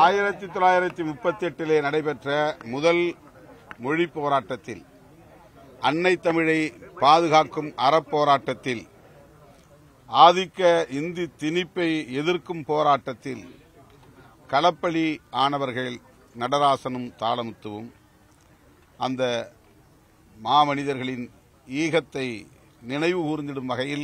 ஆயிரத்தி தொள்ளாயிரத்தி முப்பத்தி எட்டிலே நடைபெற்ற முதல் மொழி போராட்டத்தில் அன்னை தமிழை பாதுகாக்கும் அறப்போராட்டத்தில் ஆதிக்க இந்தி திணிப்பை எதிர்க்கும் போராட்டத்தில் களப்பலி ஆனவர்கள் நடராசனும் தாளமுத்துவும் அந்த மாமனிதர்களின் ஈகத்தை நினைவு கூர்ந்திடும் வகையில்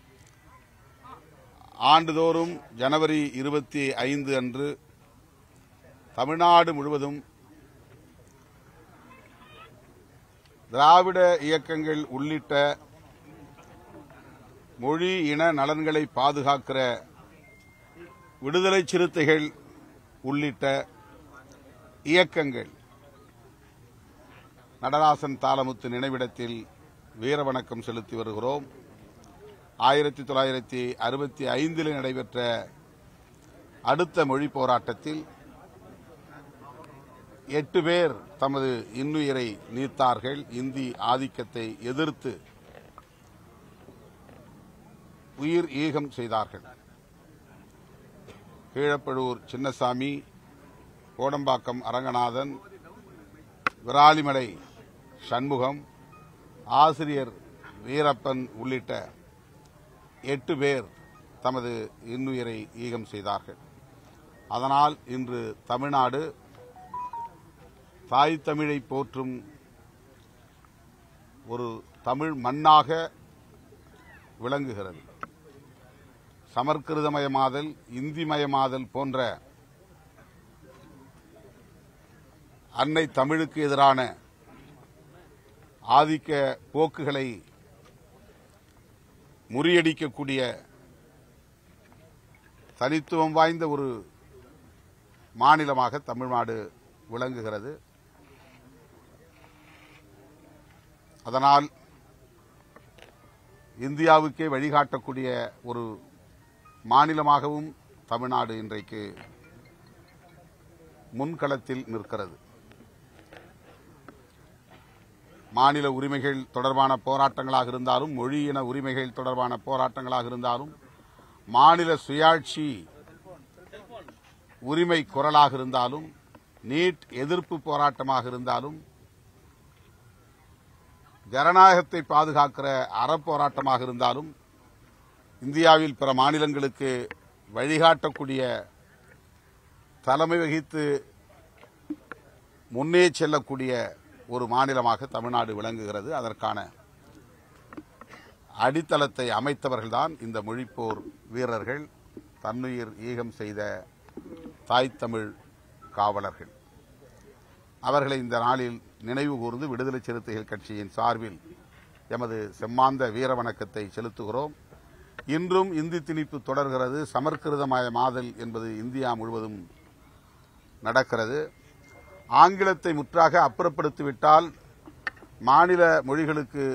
ஆண்டுதோறும் ஜனவரி இருபத்தி ஐந்து அன்று தமிழ்நாடு முழுவதும் திராவிட இயக்கங்கள் உள்ளிட்ட மொழி இன நலன்களை பாதுகாக்கிற விடுதலை சிறுத்தைகள் உள்ளிட்ட இயக்கங்கள் நடராசன் தாளமுத்து நினைவிடத்தில் வீரவணக்கம் செலுத்தி வருகிறோம் ஆயிரத்தி தொள்ளாயிரத்தி அறுபத்தி ஐந்தில் நடைபெற்ற அடுத்த மொழி போராட்டத்தில் எட்டு பேர் தமது இன்னுயிரை நீத்தார்கள் இந்தி ஆதிக்கத்தை எதிர்த்து உயிர் ஈகம் செய்தார்கள் கீழப்பழூர் சின்னசாமி கோடம்பாக்கம் அரங்கநாதன் விராலிமலை சண்முகம் ஆசிரியர் வீரப்பன் உள்ளிட்ட எட்டு பேர் தமது இன்னுயிரை ஈகம் செய்தார்கள் அதனால் இன்று தமிழ்நாடு தாய் தமிழை போற்றும் ஒரு தமிழ் மண்ணாக விளங்குகிறது சமற்கிருதமயமாதல் இந்திமயமாதல் போன்ற அன்னை தமிழுக்கு எதிரான ஆதிக்க போக்குகளை முறியடிக்கக்கூடிய தனித்துவம் வாய்ந்த ஒரு மாநிலமாக தமிழ்நாடு விளங்குகிறது அதனால் இந்தியாவுக்கே வழிகாட்டக்கூடிய ஒரு மாநிலமாகவும் தமிழ்நாடு இன்றைக்கு முன்களத்தில் நிற்கிறது மாநில உரிமைகள் தொடர்பான போராட்டங்களாக இருந்தாலும் மொழி இன உரிமைகள் தொடர்பான போராட்டங்களாக இருந்தாலும் மாநில சுயாட்சி உரிமை குரலாக இருந்தாலும் நீட் எதிர்ப்பு போராட்டமாக இருந்தாலும் ஜனநாயகத்தை பாதுகாக்கிற அறப்போராட்டமாக இருந்தாலும் இந்தியாவில் பிற மாநிலங்களுக்கு வழிகாட்டக்கூடிய தலைமை வகித்து முன்னே செல்லக்கூடிய ஒரு மாநிலமாக தமிழ்நாடு விளங்குகிறது அதற்கான அடித்தளத்தை அமைத்தவர்கள்தான் இந்த மொழிப்போர் வீரர்கள் தன்னுயிர் ஈகம் செய்த தாய் தமிழ் காவலர்கள் அவர்களை இந்த நாளில் நினைவு கூர்ந்து விடுதலை சிறுத்தைகள் கட்சியின் சார்பில் எமது செம்மாந்த வீர வணக்கத்தை செலுத்துகிறோம் இன்றும் இந்தி திணிப்பு தொடர்கிறது சமற்கிருதமயமாதல் என்பது இந்தியா முழுவதும் நடக்கிறது ஆங்கிலத்தை முற்றாக அப்புறப்படுத்திவிட்டால் மாநில மொழிகளுக்கு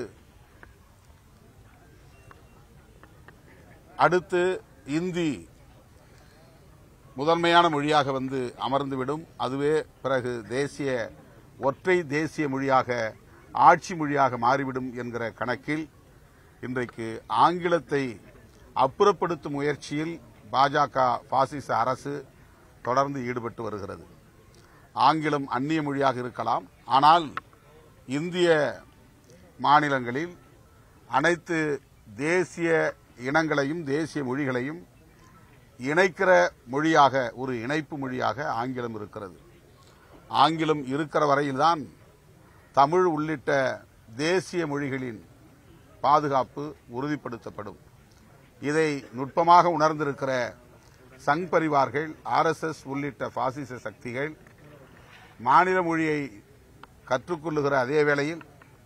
அடுத்து இந்தி முதன்மையான மொழியாக வந்து அமர்ந்துவிடும் அதுவே பிறகு தேசிய ஒற்றை தேசிய மொழியாக ஆட்சி மொழியாக மாறிவிடும் என்கிற கணக்கில் இன்றைக்கு ஆங்கிலத்தை அப்புறப்படுத்தும் முயற்சியில் பாஜக பாசிச அரசு தொடர்ந்து ஈடுபட்டு வருகிறது ஆங்கிலம் அந்நிய மொழியாக இருக்கலாம் ஆனால் இந்திய மாநிலங்களில் அனைத்து தேசிய இனங்களையும் தேசிய மொழிகளையும் இணைக்கிற மொழியாக ஒரு இணைப்பு மொழியாக ஆங்கிலம் இருக்கிறது ஆங்கிலம் இருக்கிற வரையில்தான் தமிழ் உள்ளிட்ட தேசிய மொழிகளின் பாதுகாப்பு உறுதிப்படுத்தப்படும் இதை நுட்பமாக உணர்ந்திருக்கிற சங் பரிவார்கள் ஆர்எஸ்எஸ் உள்ளிட்ட பாசிச சக்திகள் மாநில மொழியை கற்றுக்கொள்ளுகிற அதே வேளையில்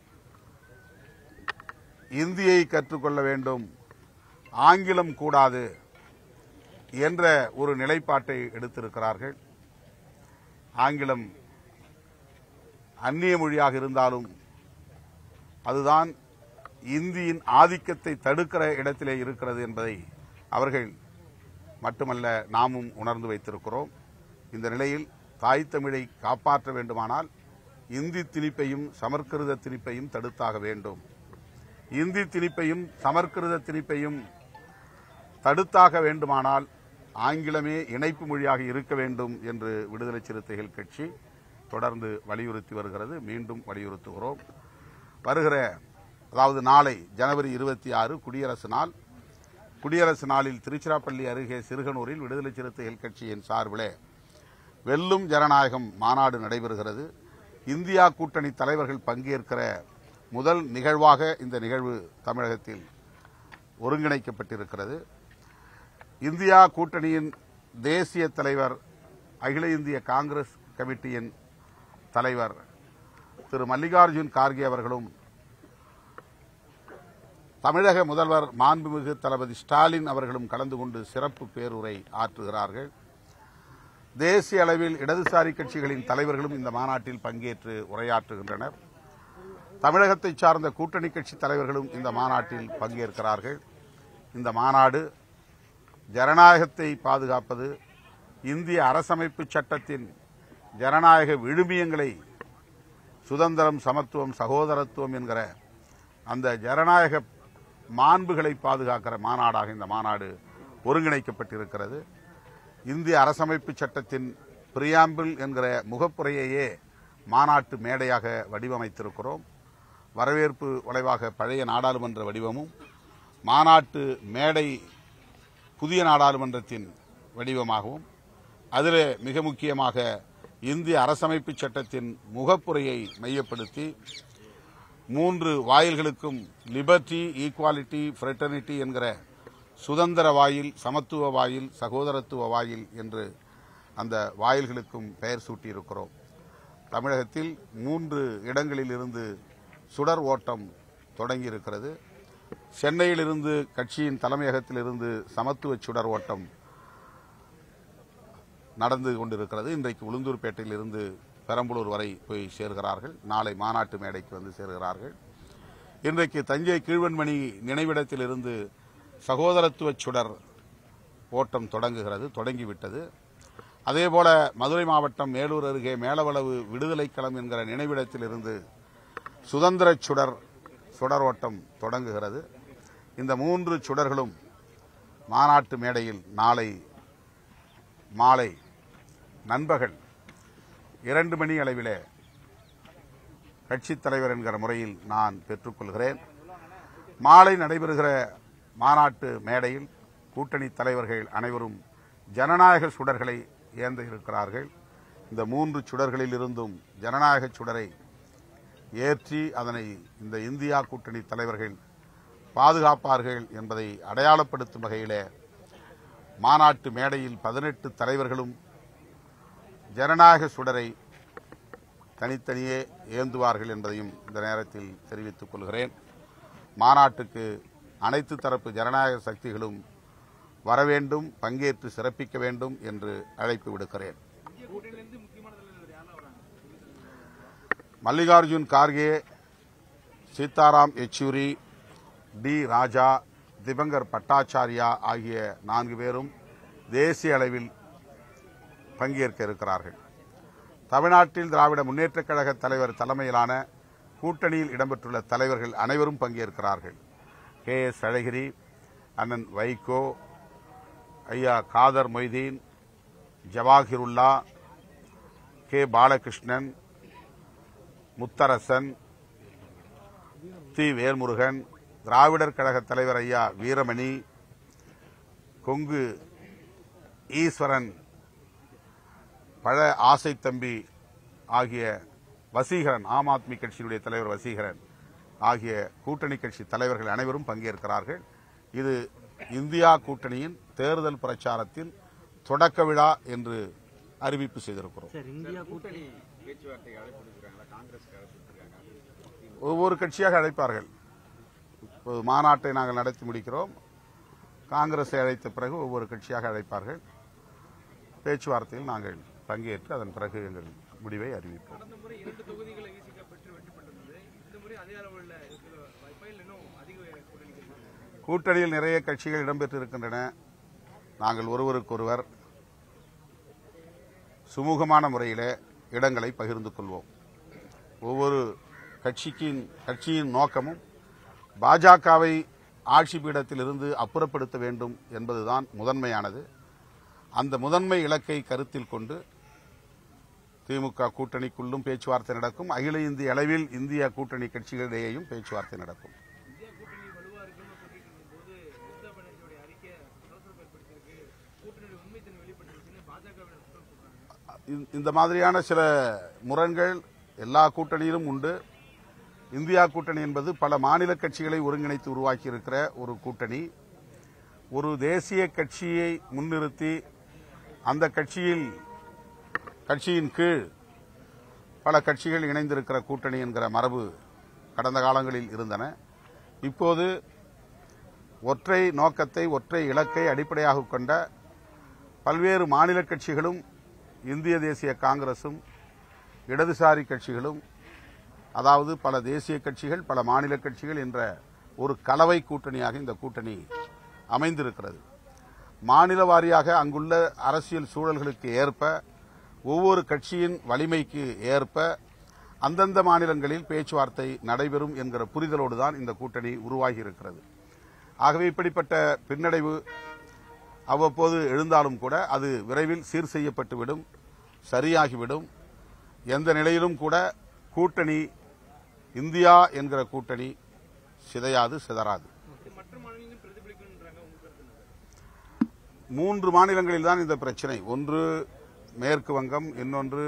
இந்தியை கற்றுக்கொள்ள வேண்டும் ஆங்கிலம் கூடாது என்ற ஒரு நிலைப்பாட்டை எடுத்திருக்கிறார்கள் ஆங்கிலம் அந்நிய மொழியாக இருந்தாலும் அதுதான் இந்தியின் ஆதிக்கத்தை தடுக்கிற இடத்திலே இருக்கிறது என்பதை அவர்கள் மட்டுமல்ல நாமும் உணர்ந்து வைத்திருக்கிறோம் இந்த நிலையில் தாய் தமிழை காப்பாற்ற வேண்டுமானால் இந்தி திணிப்பையும் சமற்கிருத திணிப்பையும் தடுத்தாக வேண்டும் இந்தி திணிப்பையும் சமற்கிருத திணிப்பையும் தடுத்தாக வேண்டுமானால் ஆங்கிலமே இணைப்பு மொழியாக இருக்க வேண்டும் என்று விடுதலை சிறுத்தைகள் கட்சி தொடர்ந்து வலியுறுத்தி வருகிறது மீண்டும் வலியுறுத்துகிறோம் வருகிற அதாவது நாளை ஜனவரி இருபத்தி ஆறு குடியரசு நாள் குடியரசு நாளில் திருச்சிராப்பள்ளி அருகே சிறுகனூரில் விடுதலை சிறுத்தைகள் கட்சியின் சார்பிலே வெல்லும் ஜனநாயகம் மாநாடு நடைபெறுகிறது இந்தியா கூட்டணி தலைவர்கள் பங்கேற்கிற முதல் நிகழ்வாக இந்த நிகழ்வு தமிழகத்தில் ஒருங்கிணைக்கப்பட்டிருக்கிறது இந்தியா கூட்டணியின் தேசிய தலைவர் அகில இந்திய காங்கிரஸ் கமிட்டியின் தலைவர் திரு மல்லிகார்ஜுன் கார்கே அவர்களும் தமிழக முதல்வர் மாண்புமிகு தளபதி ஸ்டாலின் அவர்களும் கலந்து கொண்டு சிறப்பு பேருரை ஆற்றுகிறார்கள் தேசிய அளவில் இடதுசாரி கட்சிகளின் தலைவர்களும் இந்த மாநாட்டில் பங்கேற்று உரையாற்றுகின்றனர் தமிழகத்தை சார்ந்த கூட்டணி கட்சி தலைவர்களும் இந்த மாநாட்டில் பங்கேற்கிறார்கள் இந்த மாநாடு ஜனநாயகத்தை பாதுகாப்பது இந்திய அரசமைப்பு சட்டத்தின் ஜனநாயக விழுமியங்களை சுதந்திரம் சமத்துவம் சகோதரத்துவம் என்கிற அந்த ஜனநாயக மாண்புகளை பாதுகாக்கிற மாநாடாக இந்த மாநாடு ஒருங்கிணைக்கப்பட்டிருக்கிறது இந்திய அரசமைப்பு சட்டத்தின் பிரியாம்பிள் என்கிற முகப்புரையையே மாநாட்டு மேடையாக வடிவமைத்திருக்கிறோம் வரவேற்பு வளைவாக பழைய நாடாளுமன்ற வடிவமும் மாநாட்டு மேடை புதிய நாடாளுமன்றத்தின் வடிவமாகவும் அதில் மிக முக்கியமாக இந்திய அரசமைப்பு சட்டத்தின் முகப்புரையை மையப்படுத்தி மூன்று வாயில்களுக்கும் லிபர்ட்டி ஈக்குவாலிட்டி ஃப்ரெட்டர்னிட்டி என்கிற சுதந்திர வாயில் சமத்துவ வாயில் சகோதரத்துவ வாயில் என்று அந்த வாயில்களுக்கும் பெயர் சூட்டியிருக்கிறோம் தமிழகத்தில் மூன்று இடங்களில் இருந்து சுடர் ஓட்டம் தொடங்கியிருக்கிறது சென்னையிலிருந்து கட்சியின் தலைமையகத்திலிருந்து சமத்துவ சுடர் ஓட்டம் நடந்து கொண்டிருக்கிறது இன்றைக்கு உளுந்தூர்பேட்டையில் இருந்து பெரம்பலூர் வரை போய் சேர்கிறார்கள் நாளை மாநாட்டு மேடைக்கு வந்து சேர்கிறார்கள் இன்றைக்கு தஞ்சை கீழ்வன்மணி நினைவிடத்தில் இருந்து சகோதரத்துவ சுடர் ஓட்டம் தொடங்குகிறது தொடங்கிவிட்டது அதேபோல மதுரை மாவட்டம் மேலூர் அருகே மேலவளவு விடுதலை களம் என்கிற நினைவிடத்தில் இருந்து சுதந்திர சுடர் சுடர் ஓட்டம் தொடங்குகிறது இந்த மூன்று சுடர்களும் மாநாட்டு மேடையில் நாளை மாலை நண்பகல் இரண்டு மணி அளவிலே கட்சித் தலைவர் என்கிற முறையில் நான் பெற்றுக்கொள்கிறேன் மாலை நடைபெறுகிற மாநாட்டு மேடையில் கூட்டணி தலைவர்கள் அனைவரும் ஜனநாயக சுடர்களை ஏந்த இருக்கிறார்கள் இந்த மூன்று சுடர்களில் இருந்தும் ஜனநாயக சுடரை ஏற்றி அதனை இந்த இந்தியா கூட்டணி தலைவர்கள் பாதுகாப்பார்கள் என்பதை அடையாளப்படுத்தும் வகையிலே மாநாட்டு மேடையில் பதினெட்டு தலைவர்களும் ஜனநாயக சுடரை தனித்தனியே ஏந்துவார்கள் என்பதையும் இந்த நேரத்தில் தெரிவித்துக் கொள்கிறேன் மாநாட்டுக்கு அனைத்து தரப்பு ஜனநாயக சக்திகளும் வர வேண்டும் பங்கேற்று சிறப்பிக்க வேண்டும் என்று அழைப்பு விடுக்கிறேன் மல்லிகார்ஜுன் கார்கே சீதாராம் யெச்சூரி டி ராஜா திபங்கர் பட்டாச்சாரியா ஆகிய நான்கு பேரும் தேசிய அளவில் பங்கேற்க இருக்கிறார்கள் தமிழ்நாட்டில் திராவிட முன்னேற்றக் கழக தலைவர் தலைமையிலான கூட்டணியில் இடம்பெற்றுள்ள தலைவர்கள் அனைவரும் பங்கேற்கிறார்கள் கே எஸ் அழகிரி அண்ணன் வைகோ ஐயா காதர் மொய்தீன் ஜவாஹிருல்லா கே பாலகிருஷ்ணன் முத்தரசன் தி வேல்முருகன் திராவிடர் கழக தலைவர் ஐயா வீரமணி கொங்கு ஈஸ்வரன் பழ ஆசை தம்பி ஆகிய வசீகரன் ஆம் ஆத்மி கட்சியினுடைய தலைவர் வசீகரன் ஆகிய கூட்டணி கட்சி தலைவர்கள் அனைவரும் பங்கேற்கிறார்கள் இது இந்தியா கூட்டணியின் தேர்தல் பிரச்சாரத்தின் தொடக்க விழா என்று அறிவிப்பு செய்திருக்கிறோம் சார் இந்தியா கூட்டணி ஒவ்வொரு கட்சியாக அழைப்பார்கள் இப்போது மாநாட்டை நாங்கள் நடத்தி முடிக்கிறோம் காங்கிரஸை அழைத்த பிறகு ஒவ்வொரு கட்சியாக அழைப்பார்கள் பேச்சுவார்த்தையில் நாங்கள் பங்கேற்று அதன் பிறகு எங்கள் முடிவை அறிவிப்போம் கடந்த முறை இரண்டு தொகுதிகளை ஈசிக்க பெற்று வெற்றி பெற்றிருந்தது இந்த முறை அதே அளவில் இருக்கிற வாய்ப்பில் இன்னும் அதிக கூட்டணி கூட்டணியில் நிறைய கட்சிகள் இடம்பெற்று இருக்கின்றன நாங்கள் ஒருவருக்கொருவர் சுமூகமான முறையில் இடங்களை பகிர்ந்து கொள்வோம் ஒவ்வொரு கட்சிக்கின் கட்சியின் நோக்கமும் பாஜகவை ஆட்சி பீடத்திலிருந்து அப்புறப்படுத்த வேண்டும் என்பதுதான் முதன்மையானது அந்த முதன்மை இலக்கை கருத்தில் கொண்டு திமுக கூட்டணிக்குள்ளும் பேச்சுவார்த்தை நடக்கும் அகில இந்திய அளவில் இந்திய கூட்டணி கட்சிகளிடையேயும் பேச்சுவார்த்தை நடக்கும் இந்தியா கூட்டணி வலுவா இருக்குன்னு சொல்லிட்டு இருக்கும்போது மம்தா பானர்ஜியோட அறிக்கை சலசலப்பு ஏற்படுத்தியிருக்கு கூட்டணியோட உண்மைத்தன்மை வெளிப்பட்டுருச்சுன்னு பாஜகவினர் குற்றம் சொல்றாங்க இந்த- இந்த மாதிரியான சில முரண்கள் எல்லா கூட்டணியிலும் உண்டு இந்தியா கூட்டணி என்பது பல மாநில கட்சிகளை ஒருங்கிணைத்து உருவாக்கி இருக்கிற ஒரு கூட்டணி ஒரு தேசிய கட்சியை முன்னிறுத்தி அந்த கட்சியில் கட்சியின் கீழ் பல கட்சிகள் இணைந்திருக்கிற கூட்டணி என்கிற மரபு கடந்த காலங்களில் இருந்தன இப்போது ஒற்றை நோக்கத்தை ஒற்றை இலக்கை அடிப்படையாக கொண்ட பல்வேறு மாநில கட்சிகளும் இந்திய தேசிய காங்கிரசும் இடதுசாரி கட்சிகளும் அதாவது பல தேசிய கட்சிகள் பல மாநில கட்சிகள் என்ற ஒரு கலவை கூட்டணியாக இந்த கூட்டணி அமைந்திருக்கிறது மாநில வாரியாக அங்குள்ள அரசியல் சூழல்களுக்கு ஏற்ப ஒவ்வொரு கட்சியின் வலிமைக்கு ஏற்ப அந்தந்த மாநிலங்களில் பேச்சுவார்த்தை நடைபெறும் என்கிற புரிதலோடு தான் இந்த கூட்டணி உருவாகி இருக்கிறது ஆகவே இப்படிப்பட்ட பின்னடைவு அவ்வப்போது எழுந்தாலும் கூட அது விரைவில் சீர் செய்யப்பட்டுவிடும் சரியாகிவிடும் எந்த நிலையிலும் கூட கூட்டணி இந்தியா என்கிற கூட்டணி சிதையாது சிதறாது இது மற்ற மாநிலங்களும் பிரதிபலிக்கணுன்றாங்க உங்க கருத்து என்ன? மூன்று மாநிலங்களில் தான் இந்த பிரச்சனை ஒன்று மேற்கு வங்கம் இன்னொன்று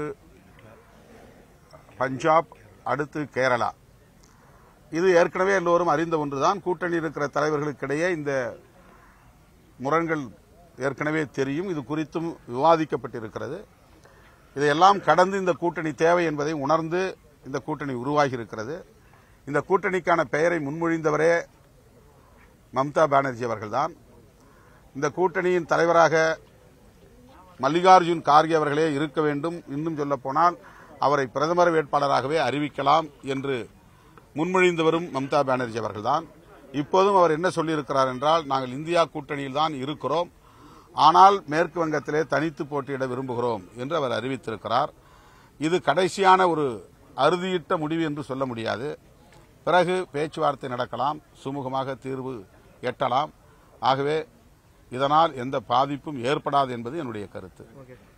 பஞ்சாப் அடுத்து கேரளா இது ஏற்கனவே எல்லோரும் அறிந்த ஒன்றுதான் கூட்டணி இருக்கிற தலைவர்களுக்கிடையே இந்த முரண்கள் ஏற்கனவே தெரியும் இது குறித்தும் விவாதிக்கப்பட்டிருக்கிறது இதையெல்லாம் கடந்து இந்த கூட்டணி தேவை என்பதை உணர்ந்து இந்த கூட்டணி உருவாகி இருக்கிறது இந்த கூட்டணிக்கான பெயரை முன்மொழிந்தவரே மம்தா பானர்ஜி அவர்கள்தான் இந்த கூட்டணியின் தலைவராக மல்லிகார்ஜுன் கார்கே அவர்களே இருக்க வேண்டும் இன்னும் சொல்ல போனால் அவரை பிரதமர் வேட்பாளராகவே அறிவிக்கலாம் என்று முன்மொழிந்தவரும் மம்தா பானர்ஜி அவர்கள்தான் இப்போதும் அவர் என்ன சொல்லியிருக்கிறார் என்றால் நாங்கள் இந்தியா கூட்டணியில் தான் இருக்கிறோம் ஆனால் மேற்கு வங்கத்திலே தனித்து போட்டியிட விரும்புகிறோம் என்று அவர் அறிவித்திருக்கிறார் இது கடைசியான ஒரு அறுதியிட்ட முடிவு என்று சொல்ல முடியாது பிறகு பேச்சுவார்த்தை நடக்கலாம் சுமூகமாக தீர்வு எட்டலாம் ஆகவே இதனால் எந்த பாதிப்பும் ஏற்படாது என்பது என்னுடைய கருத்து ஓகே